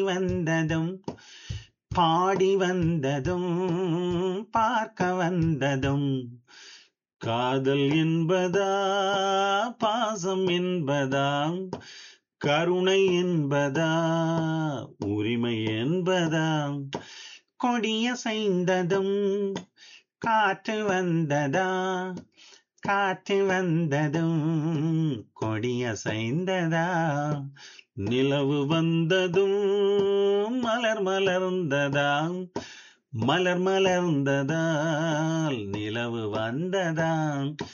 வந்ததும் பாடி வந்ததும் பார்க்க வந்ததும் காதல் என்பதா பாசம் என்பதா கருணை என்பதா உரிமை என்பதா கொடியசைந்ததும் காற்று வந்ததா காற்று வந்ததும் கொடியசைந்ததா நிலவு வந்ததும் மலர் மலர்ந்ததா மலர் மலர்ந்ததால் நிலவு வந்ததா